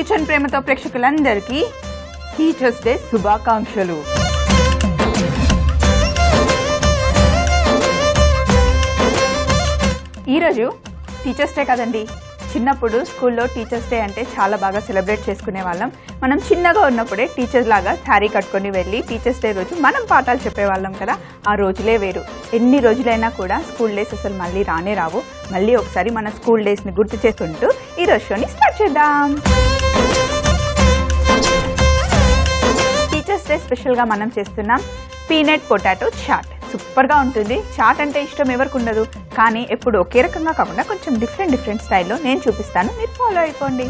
Kitchen ప్రేమతో ప్రేక్షకులందరికీ teachers day శుభాకాంక్షలు ఈరోజు టీచర్స్ డే కదండి చిన్నప్పుడు స్కూల్లో టీచర్స్ డే అంటే చాలా బాగా సెలబ్రేట్ చేసుకునే వాళ్ళం మనం చిన్నగా ఉన్నప్పుడే టీచర్స్ లాగా శారీ కట్టుకొని వెళ్ళి టీచర్స్ డే రోజు మనం పాఠాలు చెప్పేవాళ్ళం కదా ఆ రోజులే వేరు ఎన్ని రోజులైనా కూడా స్కూల్ డేస్ అసలు మళ్ళీ రానే రావు మళ్ళీ ఒకసారి మన స్కూల్ డేస్ని గుర్తు చేసుకుంటూ ఈ రోజు షోని స్టార్ట్ చేద్దాం టీచర్స్ డే స్పెషల్గా మనం చేస్తున్నాం పీనట్ పొటాటో చాట్ సూపర్గా ఉంటుంది చాట్ అంటే ఇష్టం ఎవరికి ఉండదు కానీ ఎప్పుడు ఒకే రకంగా కాకుండా కొంచెం డిఫరెంట్ డిఫరెంట్ స్టైల్లో నేను చూపిస్తాను మీరు ఫాలో అయిపోండి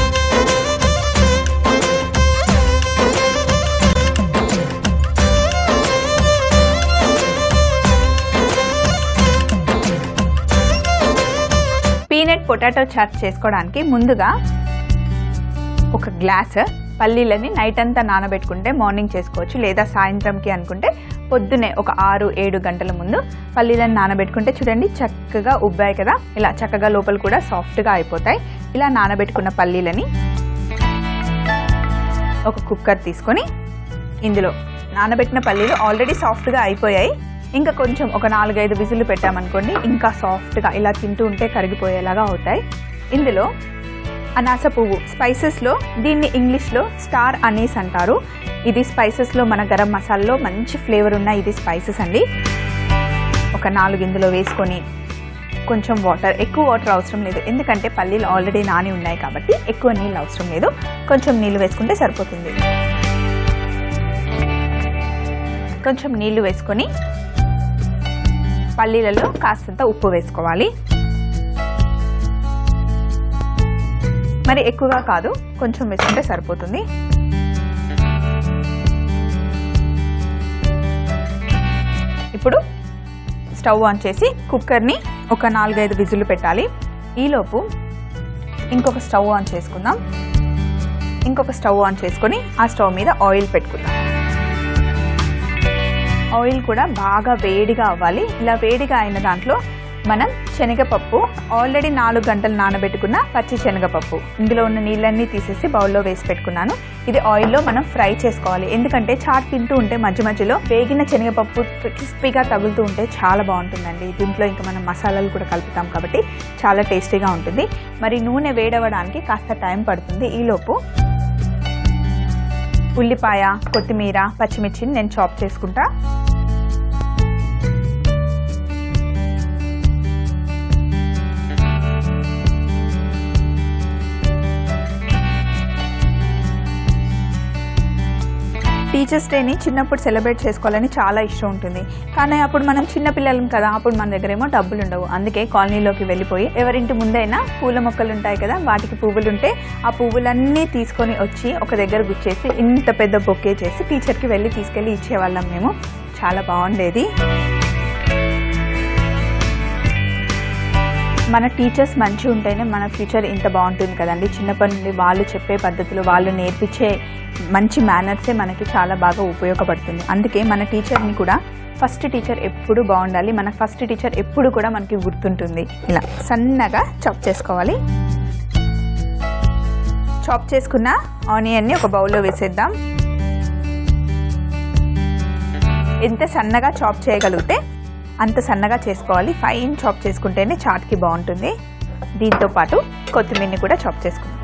పీనట్ పొటాటో చాట్ చేసుకోవడానికి ముందుగా ఒక గ్లాస్ పల్లీలని నైట్ అంతా నానబెట్టుకుంటే మార్నింగ్ చేసుకోవచ్చు లేదా సాయంత్రంకి అనుకుంటే పొద్దునే ఒక ఆరు ఏడు గంటల ముందు పల్లీలను నానబెట్టుకుంటే చూడండి చక్కగా ఉబ్బాయి కదా ఇలా చక్కగా లోపల కూడా సాఫ్ట్గా అయిపోతాయి ఇలా నానబెట్టుకున్న పల్లీలని ఒక కుక్కర్ తీసుకొని ఇందులో నానబెట్టిన పల్లీలు ఆల్రెడీ సాఫ్ట్గా అయిపోయాయి ఇంకా కొంచెం ఒక నాలుగైదు విజిల్లు పెట్టామనుకోండి ఇంకా సాఫ్ట్గా ఇలా తింటూ ఉంటే కరిగిపోయేలాగా అవుతాయి ఇందులో అనాస పువ్వు స్పైసెస్లో దీన్ని ఇంగ్లీష్లో స్టార్ అనీస్ అంటారు ఇది స్పైసెస్లో మన గరం మసాలాలో మంచి ఫ్లేవర్ ఉన్న ఇది స్పైసెస్ అండి ఒక నాలుగు ఇందులో వేసుకొని కొంచెం వాటర్ ఎక్కువ వాటర్ అవసరం లేదు ఎందుకంటే పల్లీలు ఆల్రెడీ నాని ఉన్నాయి కాబట్టి ఎక్కువ నీళ్ళు అవసరం లేదు కొంచెం నీళ్ళు వేసుకుంటే సరిపోతుంది కొంచెం నీళ్లు వేసుకొని పల్లీలలో కాస్తంత ఉప్పు వేసుకోవాలి మరి ఎక్కువగా కాదు కొంచెం వేసుకుంటే సరిపోతుంది ఇప్పుడు స్టవ్ ఆన్ చేసి కుక్కర్ని ఒక నాలుగైదు విజులు పెట్టాలి ఈలోపు ఇంకొక స్టవ్ ఆన్ చేసుకుందాం ఇంకొక స్టవ్ ఆన్ చేసుకొని ఆ స్టవ్ మీద ఆయిల్ పెట్టుకుందాం ఆయిల్ కూడా బాగా వేడిగా అవ్వాలి ఇలా వేడిగా అయిన దాంట్లో మనం శనగపప్పు ఆల్రెడీ నాలుగు గంటలు నానబెట్టుకున్న పచ్చి శనగపప్పు ఇందులో ఉన్న నీళ్ళన్నీ తీసేసి బౌల్లో వేసి పెట్టుకున్నాను ఇది ఆయిల్లో మనం ఫ్రై చేసుకోవాలి ఎందుకంటే చాట్ తింటూ ఉంటే మధ్య మధ్యలో వేగిన శనగపప్పు క్రిస్పీగా తగులుతూ ఉంటే చాలా బాగుంటుందండి దీంట్లో ఇంకా మనం మసాలాలు కూడా కలుపుతాం కాబట్టి చాలా టేస్టీగా ఉంటుంది మరి నూనె వేడవడానికి కాస్త టైం పడుతుంది ఈలోపు ఉల్లిపాయ కొత్తిమీర పచ్చిమిర్చిని నేను చాప్ చేసుకుంటా టీచర్స్ డేని చిన్నప్పుడు సెలబ్రేట్ చేసుకోవాలని చాలా ఇష్టం ఉంటుంది కానీ అప్పుడు మనం చిన్న పిల్లలం కదా అప్పుడు మన దగ్గర ఏమో డబ్బులు ఉండవు అందుకే కాలనీలోకి వెళ్ళిపోయి ఎవరింటి ముందైనా పూల మొక్కలు ఉంటాయి కదా వాటికి పువ్వులు ఉంటే ఆ పువ్వులన్నీ తీసుకొని వచ్చి ఒక దగ్గర గుచ్చేసి ఇంత పెద్ద బొక్కే చేసి టీచర్కి వెళ్ళి తీసుకెళ్ళి ఇచ్చేవాళ్ళం మేము చాలా బాగుండేది మన టీచర్స్ మంచి ఉంటేనే మన ఫ్యూచర్ ఇంత బాగుంటుంది కదండి చిన్నప్పటి నుండి వాళ్ళు చెప్పే పద్ధతులు వాళ్ళు నేర్పించే మంచి మేనర్సే మనకి చాలా బాగా ఉపయోగపడుతుంది అందుకే మన టీచర్ని కూడా ఫస్ట్ టీచర్ ఎప్పుడు బాగుండాలి మన ఫస్ట్ టీచర్ ఎప్పుడు కూడా మనకి గుర్తుంటుంది ఇలా సన్నగా చాప్ చేసుకోవాలి చాప్ చేసుకున్న ఆనియన్ని ఒక బౌల్లో వేసేద్దాం ఎంత సన్నగా చాప్ చేయగలిగితే అంత సన్నగా చేసుకోవాలి ఫైన్ చాప్ చేసుకుంటేనే చాట్కి బాగుంటుంది దీంతో పాటు కొత్తిమీరని కూడా చాప్ చేసుకుందాం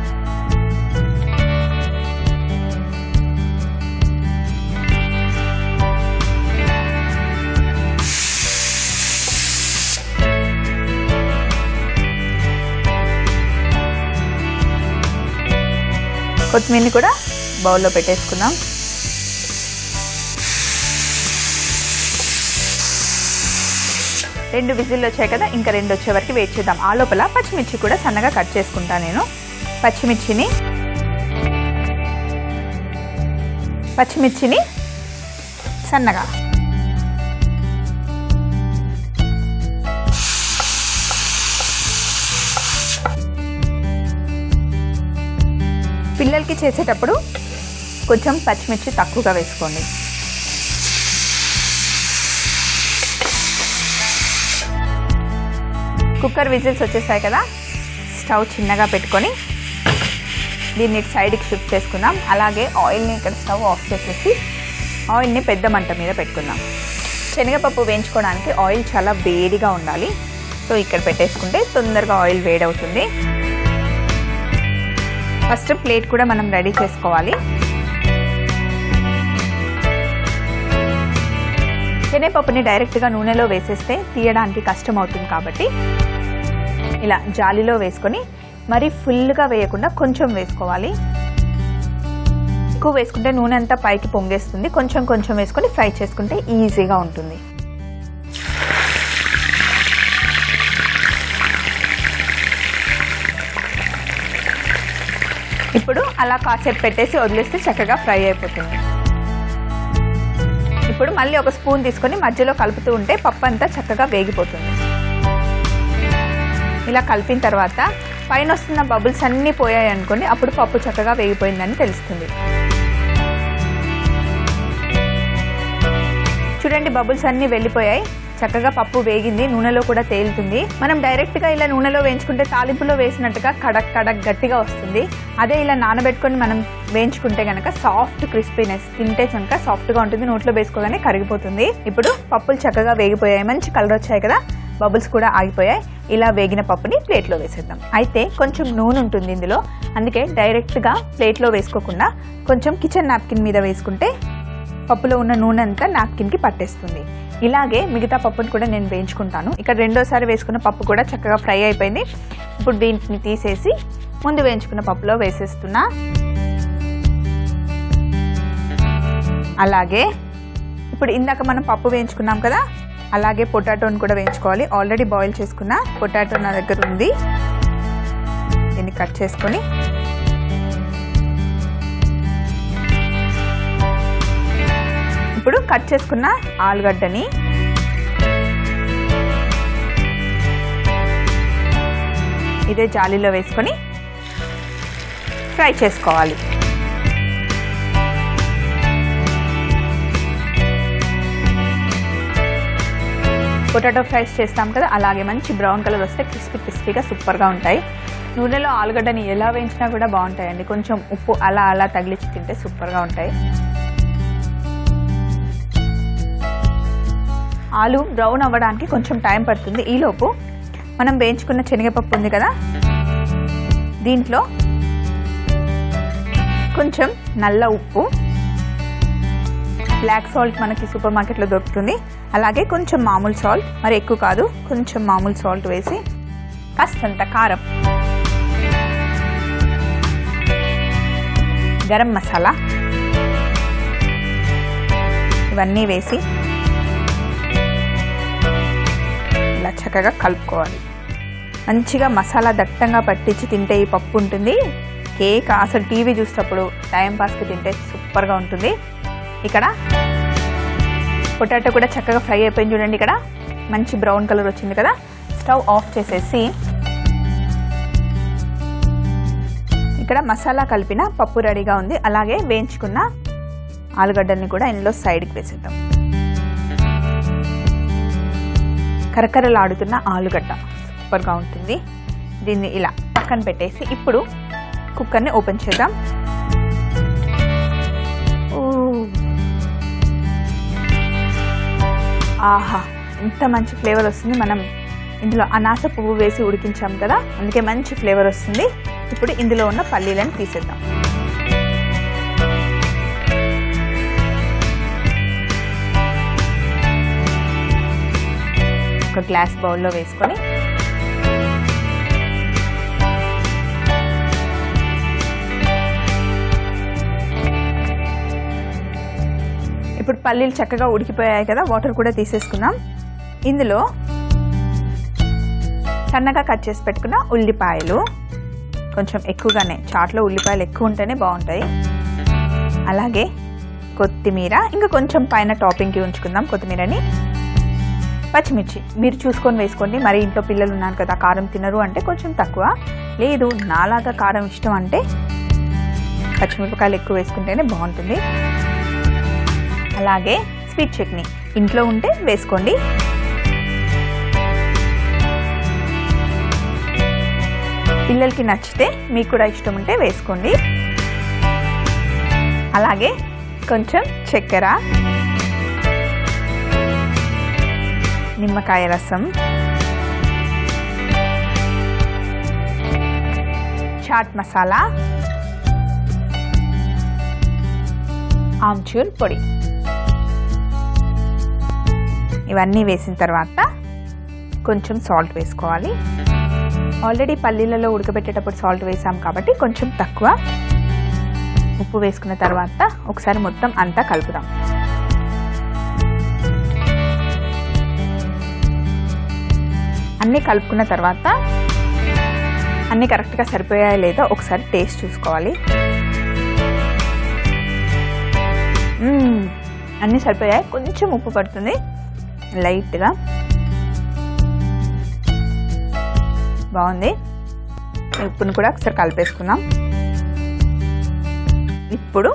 కొత్తిమీరని కూడా బౌల్లో పెట్టేసుకుందాం రెండు విజిల్లు వచ్చాయి కదా ఇంకా రెండు వచ్చే వరకు వెయిట్ చేద్దాం ఆ లోపల పచ్చిమిర్చి కూడా సన్నగా కట్ చేసుకుంటా నేను పచ్చిమిర్చిని పచ్చిమిర్చిని సన్నగా పిల్లలకి చేసేటప్పుడు కొంచెం పచ్చిమిర్చి తక్కువగా వేసుకోండి కుక్కర్ విజిల్స్ వచ్చేసాయి కదా స్టవ్ చిన్నగా పెట్టుకొని దీన్ని సైడ్కి షిఫ్ట్ చేసుకుందాం అలాగే ఆయిల్ని ఇక్కడ స్టవ్ ఆఫ్ చేసేసి ఆయిల్ని పెద్ద మంట మీద పెట్టుకుందాం శనగపప్పు వేయించుకోవడానికి ఆయిల్ చాలా వేడిగా ఉండాలి సో ఇక్కడ పెట్టేసుకుంటే తొందరగా ఆయిల్ వేడవుతుంది ఫస్ట్ ప్లేట్ కూడా మనం రెడీ చేసుకోవాలి శనగపప్పుని డైరెక్ట్గా నూనెలో వేసేస్తే తీయడానికి కష్టం అవుతుంది కాబట్టి ఇలా జాలిలో వేసుకొని మరి ఫుల్గా వేయకుండా కొంచెం వేసుకోవాలి ఎక్కువ వేసుకుంటే నూనె అంతా పైకి పొంగేస్తుంది కొంచెం కొంచెం వేసుకొని ఫ్రై చేసుకుంటే ఈజీగా ఉంటుంది ఇప్పుడు అలా కాసేపు పెట్టేసి వదిలేస్తే చక్కగా ఫ్రై అయిపోతుంది ఇప్పుడు మళ్ళీ ఒక స్పూన్ తీసుకొని మధ్యలో కలుపుతూ ఉంటే పప్పు అంతా చక్కగా వేగిపోతుంది ఇలా కలిపిన తర్వాత పైన వస్తున్న బబుల్స్ అన్నీ పోయాయి అనుకోండి అప్పుడు పప్పు చక్కగా వేగిపోయిందని తెలుస్తుంది చూడండి బబుల్స్ అన్నీ వెళ్ళిపోయాయి చక్కగా పప్పు వేగింది నూనెలో కూడా తేలుతుంది మనం డైరెక్ట్గా ఇలా నూనెలో వేయించుకుంటే తాలింపులో వేసినట్టుగా కడక్ కడక్ గట్టిగా వస్తుంది అదే ఇలా నానబెట్టుకొని మనం వేయించుకుంటే కనుక సాఫ్ట్ క్రిస్పీనెస్ తింటే కనుక సాఫ్ట్గా ఉంటుంది నోట్లో వేసుకోగానే కరిగిపోతుంది ఇప్పుడు పప్పులు చక్కగా వేగిపోయాయి మంచి కలర్ వచ్చాయి కదా బబుల్స్ కూడా ఆగిపోయాయి ఇలా వేగిన పప్పుని ప్లేట్లో వేసేద్దాం అయితే కొంచెం నూనె ఉంటుంది ఇందులో అందుకే డైరెక్ట్గా ప్లేట్లో వేసుకోకుండా కొంచెం కిచెన్ నాప్కిన్ మీద వేసుకుంటే పప్పులో ఉన్న నూనె అంతా నాప్కిన్కి పట్టేస్తుంది ఇలాగే మిగతా పప్పును కూడా నేను వేయించుకుంటాను ఇక్కడ రెండోసారి వేసుకున్న పప్పు కూడా చక్కగా ఫ్రై అయిపోయింది ఇప్పుడు దీన్ని తీసేసి ముందు వేయించుకున్న పప్పులో వేసేస్తున్నా అలాగే ఇప్పుడు ఇందాక మనం పప్పు వేయించుకున్నాం కదా అలాగే పొటాటోని కూడా వేయించుకోవాలి ఆల్రెడీ బాయిల్ చేసుకున్న పొటాటో నా దగ్గర ఉంది దీన్ని కట్ చేసుకొని ఇప్పుడు కట్ చేసుకున్న ఆలుగడ్డని ఇదే జాలీలో వేసుకొని ఫ్రై చేసుకోవాలి పొటాటో ఫ్రైస్ చేస్తాం కదా అలాగే మంచి బ్రౌన్ కలర్ వస్తే క్రిస్పీ క్రిస్పీగా సూపర్గా ఉంటాయి నూనెలో ఆలుగడ్డని ఎలా వేయించినా కూడా బాగుంటాయండి కొంచెం ఉప్పు అలా అలా తగిలించి తింటే సూపర్గా ఉంటాయి ఆలు బ్రౌన్ అవ్వడానికి కొంచెం టైం పడుతుంది ఈలోపు మనం వేయించుకున్న శనగపప్పు ఉంది కదా దీంట్లో కొంచెం నల్ల ఉప్పు బ్లాక్ సాల్ట్ మనకి సూపర్ మార్కెట్లో దొరుకుతుంది అలాగే కొంచెం మామూలు సాల్ట్ మరి ఎక్కువ కాదు కొంచెం మామూలు సాల్ట్ వేసి కాస్తంత కారం గరం మసాలా ఇవన్నీ వేసి ఇలా చక్కగా కలుపుకోవాలి మంచిగా మసాలా దట్టంగా పట్టించి తింటే ఈ పప్పు ఉంటుంది కేక్ అసలు టీవీ చూసేటప్పుడు టైం పాస్కి తింటే సూపర్గా ఉంటుంది ఇక్కడ పొటాటో కూడా చక్కగా ఫ్రై అయిపోయింది చూడండి ఇక్కడ మంచి బ్రౌన్ కలర్ వచ్చింది కదా స్టవ్ ఆఫ్ చేసేసి ఇక్కడ మసాలా కలిపిన పప్పు రెడీగా ఉంది అలాగే వేయించుకున్న ఆలుగడ్డల్ని కూడా ఇందులో సైడ్కి వేసేద్దాం కరకరలాడుతున్న ఆలుగడ్డ సూపర్గా ఉంటుంది దీన్ని ఇలా పక్కన పెట్టేసి ఇప్పుడు కుక్కర్ని ఓపెన్ చేద్దాం ఊ. ఆహా ఎంత మంచి ఫ్లేవర్ వస్తుంది మనం ఇందులో అనాస పువ్వు వేసి ఉడికించాం కదా అందుకే మంచి ఫ్లేవర్ వస్తుంది ఇప్పుడు ఇందులో ఉన్న పల్లీలను తీసేద్దాం ఒక గ్లాస్ బౌల్లో వేసుకొని ఇప్పుడు పల్లీలు చక్కగా ఉడికిపోయాయి కదా వాటర్ కూడా తీసేసుకుందాం ఇందులో సన్నగా కట్ చేసి పెట్టుకున్న ఉల్లిపాయలు కొంచెం ఎక్కువగానే చాట్లో ఉల్లిపాయలు ఎక్కువ ఉంటేనే బాగుంటాయి అలాగే కొత్తిమీర ఇంకా కొంచెం పైన టాపింగ్కి ఉంచుకుందాం కొత్తిమీరని పచ్చిమిర్చి మీరు చూసుకొని వేసుకోండి మరి ఇంట్లో పిల్లలు ఉన్నారు కదా కారం తినరు అంటే కొంచెం తక్కువ లేదు నాలాగా కారం ఇష్టం అంటే పచ్చిమిరపకాయలు ఎక్కువ వేసుకుంటేనే బాగుంటుంది అలాగే స్వీట్ చట్నీ ఇంట్లో ఉంటే వేసుకోండి పిల్లలకి నచ్చితే మీకు కూడా ఇష్టం ఉంటే వేసుకోండి అలాగే కొంచెం చక్కెర నిమ్మకాయ రసం చాట్ మసాలా ఆమ్చూర్ పొడి ఇవన్నీ వేసిన తర్వాత కొంచెం సాల్ట్ వేసుకోవాలి ఆల్రెడీ పల్లీలలో ఉడకబెట్టేటప్పుడు సాల్ట్ వేసాం కాబట్టి కొంచెం తక్కువ ఉప్పు వేసుకున్న తర్వాత ఒకసారి మొత్తం అంతా కలుపుదాం అన్నీ కలుపుకున్న తర్వాత అన్నీ కరెక్ట్గా సరిపోయాయో లేదో ఒకసారి టేస్ట్ చూసుకోవాలి మ్మ్. అన్నీ సరిపోయాయి కొంచెం ఉప్పు పడుతుంది లైట్గా బాగుంది ఉప్పును కూడా ఒకసారి కలిపేసుకుందాం ఇప్పుడు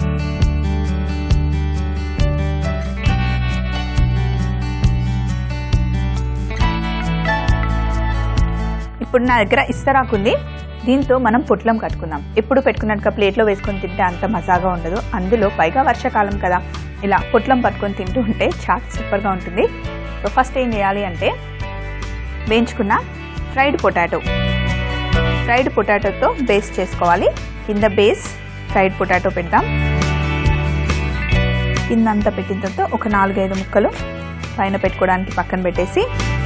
ఇప్పుడు నా దగ్గర ఇస్తరాకుంది దీంతో మనం పొట్లం కట్టుకుందాం ఎప్పుడు పెట్టుకున్నట్టుగా ప్లేట్లో వేసుకొని తింటే అంత మజాగా ఉండదు అందులో పైగా వర్షాకాలం కదా ఇలా పొట్లం పట్టుకొని తింటూ ఉంటే చాలా సూపర్గా ఉంటుంది సో ఫస్ట్ ఏం చేయాలి అంటే వేయించుకున్న ఫ్రైడ్ పొటాటో ఫ్రైడ్ పొటాటోతో బేస్ చేసుకోవాలి కింద బేస్ ఫ్రైడ్ పొటాటో పెడదాం కింద అంతా పెట్టిన తర్వాత ఒక నాలుగైదు ముక్కలు పైన పెట్టుకోవడానికి పక్కన పెట్టేసి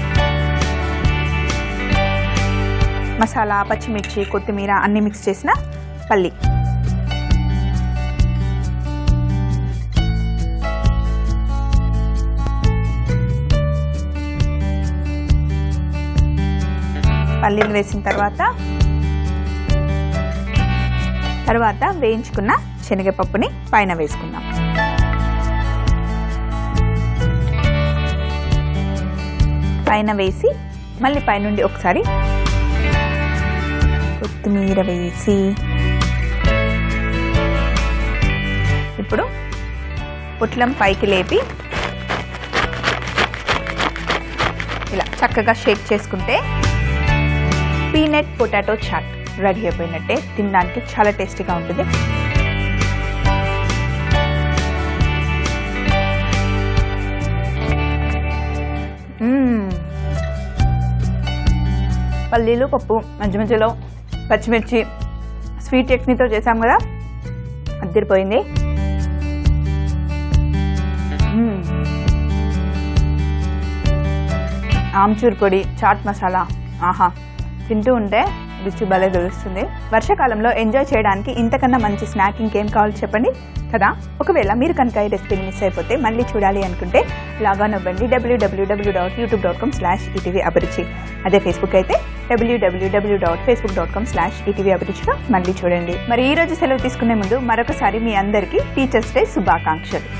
మసాలా పచ్చిమిర్చి కొత్తిమీర అన్ని మిక్స్ చేసిన పల్లి పల్లీలు వేసిన తర్వాత తర్వాత వేయించుకున్న శనగపప్పుని పైన వేసుకుందాం పైన వేసి మళ్ళీ పైనుండి ఒకసారి కొత్తిమీర వేసి ఇప్పుడు పొట్లం పైకి లేపి ఇలా చక్కగా షేక్ చేసుకుంటే పీనట్ పొటాటో చాట్ రెడీ అయిపోయినట్టే తినడానికి చాలా టేస్టీగా ఉంటుంది మ్మ్. పల్లీలు పప్పు మధ్య మధ్యలో పచ్చిమిర్చి స్వీట్ చట్నీతో చేసాం కదా అద్దరిపోయింది మ్మ్. ఆమ్చూర్ పొడి చాట్ మసాలా ఆహా తింటూ ఉంటే రుచి భలే తెలుస్తుంది వర్షాకాలంలో ఎంజాయ్ చేయడానికి ఇంతకన్నా మంచి స్నాక్ ఇంకేం కావాలి చెప్పండి కదా ఒకవేళ మీరు కనుక ఈ రెసిపీని మిస్ అయిపోతే మళ్ళీ చూడాలి అనుకుంటే లాగాన్ అవ్వండి W W W dot YouTube dot com slash ETV Abhiruchi అదే ఫేస్బుక్ అయితే W W W dot Facebook dot com slash ETV అభిరుచిలో మళ్ళీ చూడండి మరి ఈ రోజు సెలవు తీసుకునే ముందు మరొకసారి మీ అందరికీ టీచర్స్ డే శుభాకాంక్షలు